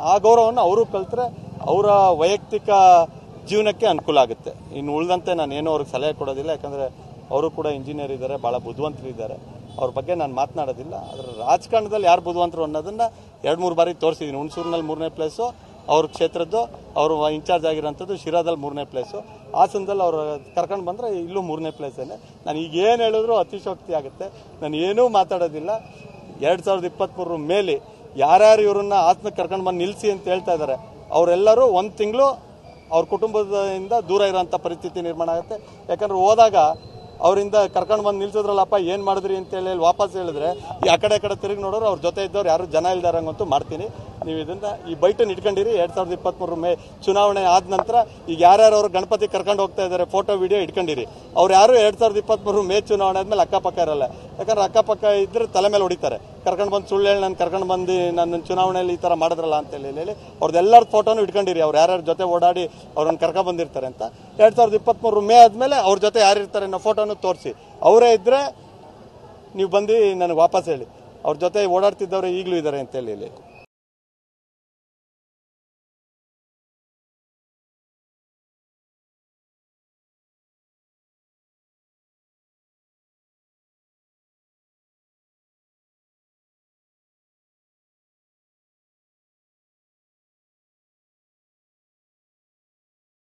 ಆ ಗೌರವವನ್ನು ಅವರು ಕಲ್ತ್ರೆ ಅವರ ವೈಯಕ್ತಿಕ ಜೀವನಕ್ಕೆ ಅನುಕೂಲ ಆಗುತ್ತೆ ಇನ್ನು ಉಳಿದಂತೆ ನಾನು ಏನೂ ಅವ್ರಿಗೆ ಸಲಹೆ ಕೊಡೋದಿಲ್ಲ ಯಾಕಂದರೆ ಅವರು ಕೂಡ ಇಂಜಿನಿಯರ್ ಇದ್ದಾರೆ ಭಾಳ ಬುದ್ಧಿವಂತರು ಇದ್ದಾರೆ ಅವ್ರ ಬಗ್ಗೆ ನಾನು ಮಾತನಾಡೋದಿಲ್ಲ ಆದರೆ ರಾಜಕಾರಣದಲ್ಲಿ ಯಾರು ಬುದ್ಧಿವಂತರು ಅನ್ನೋದನ್ನ ಎರಡು ಮೂರು ಬಾರಿ ತೋರಿಸಿದ್ದೀನಿ ಹುಣಸೂರಿನಲ್ಲಿ ಮೂರನೇ ಪ್ಲೇಸು ಅವ್ರ ಕ್ಷೇತ್ರದ್ದು ಅವರು ಇನ್ಚಾರ್ಜ್ ಆಗಿರೋಂಥದ್ದು ಶಿರಾದಲ್ಲಿ ಮೂರನೇ ಪ್ಲೇಸು ಹಾಸನದಲ್ಲಿ ಅವರು ಕರ್ಕೊಂಡು ಬಂದರೆ ಇಲ್ಲೂ ಮೂರನೇ ಪ್ಲೇಸೇನೆ ನಾನು ಈಗ ಏನು ಹೇಳಿದ್ರು ಅತಿಶೋಕ್ತಿ ಆಗುತ್ತೆ ನಾನು ಏನೂ ಮಾತಾಡೋದಿಲ್ಲ ಎರಡು ಸಾವಿರದ ಇಪ್ಪತ್ತ್ಮೂರರ ಮೇಲೆ ಯಾರ್ಯಾರು ಇವ್ರನ್ನ ಹಾಸನಕ್ಕೆ ಕರ್ಕೊಂಡು ಬಂದು ನಿಲ್ಲಿಸಿ ಅಂತ ಹೇಳ್ತಾ ಇದ್ದಾರೆ ಅವರೆಲ್ಲರೂ ಒಂದು ತಿಂಗಳು ಅವ್ರ ಕುಟುಂಬದಿಂದ ದೂರ ಇರೋಂಥ ಪರಿಸ್ಥಿತಿ ನಿರ್ಮಾಣ ಆಗುತ್ತೆ ಯಾಕಂದ್ರೆ ಹೋದಾಗ ಅವರಿಂದ ಕರ್ಕೊಂಡು ಬಂದು ನಿಲ್ಸಿದ್ರಲ್ಲಪ್ಪ ಏನು ಮಾಡಿದ್ರಿ ಅಂತ ಹೇಳಿ ವಾಪಸ್ ಹೇಳಿದ್ರೆ ಈ ಆ ಕಡೆ ಈ ಕಡೆ ತಿರುಗಿ ನೋಡೋರು ಅವ್ರ ಜೊತೆ ಇದ್ದವ್ರು ಯಾರು ಜನ ಇಲ್ದಾರಂಗಂತೂ ಮಾಡ್ತೀನಿ ನೀವು ಇದನ್ನ ಈ ಬೈಟನ್ನು ಇಟ್ಕೊಂಡಿರಿ ಎರಡ್ ಸಾವಿರದ ಇಪ್ಪತ್ಮೂರು ಮೇ ಚುನಾವಣೆ ಆದ ನಂತರ ಈಗ ಯಾರ್ಯಾರು ಅವ್ರು ಗಣಪತಿ ಕರ್ಕೊಂಡು ಹೋಗ್ತಾ ಇದ್ದಾರೆ ಫೋಟೋ ವಿಡಿಯೋ ಇಟ್ಕೊಂಡಿರಿ ಅವ್ರು ಯಾರು ಎರಡ್ ಸಾವಿರದ ಇಪ್ಪತ್ಮೂರು ಮೇ ಚುನಾವಣೆ ಆದ್ಮೇಲೆ ಅಕ್ಕಪಕ್ಕ ಇರಲ್ಲ ಯಾಕಂದ್ರೆ ಅಕ್ಕಪಕ್ಕ ಇದ್ರೆ ತಲೆ ಮೇಲೆ ಹೊಡಿತಾರೆ ಕರ್ಕೊಂಡು ಬಂದು ಸುಳ್ಳು ಹೇಳಿ ನಾನು ಕರ್ಕೊಂಡು ಬಂದು ನನ್ನ ಚುನಾವಣೆಯಲ್ಲಿ ಈ ಥರ ಮಾಡಿದ್ರಲ್ಲ ಅಂತ ಹೇಳಿ ಹೇಳಿ ಅವ್ರದ್ದೆಲ್ಲರ ಫೋಟೋನು ಇಟ್ಕೊಂಡಿರಿ ಅವ್ರು ಯಾರ್ಯಾರ ಜೊತೆ ಓಡಾಡಿ ಅವ್ರನ್ನ ಕರ್ಕೊಂಡು ಬಂದಿರ್ತಾರೆ ಅಂತ ಎರಡ್ ಸಾವಿರದ ಇಪ್ಪತ್ಮೂರು ಮೇ ಆದ್ಮೇಲೆ ಅವ್ರ ಜೊತೆ ಯಾರು ಇರ್ತಾರೆ ಅನ್ನೋ ಫೋಟೋನು ತೋರಿಸಿ ಅವರೇ ಇದ್ರೆ ನೀವು ಬಂದು ನನಗೆ ವಾಪಸ್ ಹೇಳಿ ಅವ್ರ ಜೊತೆ ಓಡಾಡ್ತಿದ್ದವ್ರೆ ಈಗಲೂ ಇದ್ದಾರೆ ಅಂತ ಹೇಳಿ ಹೇಳಿ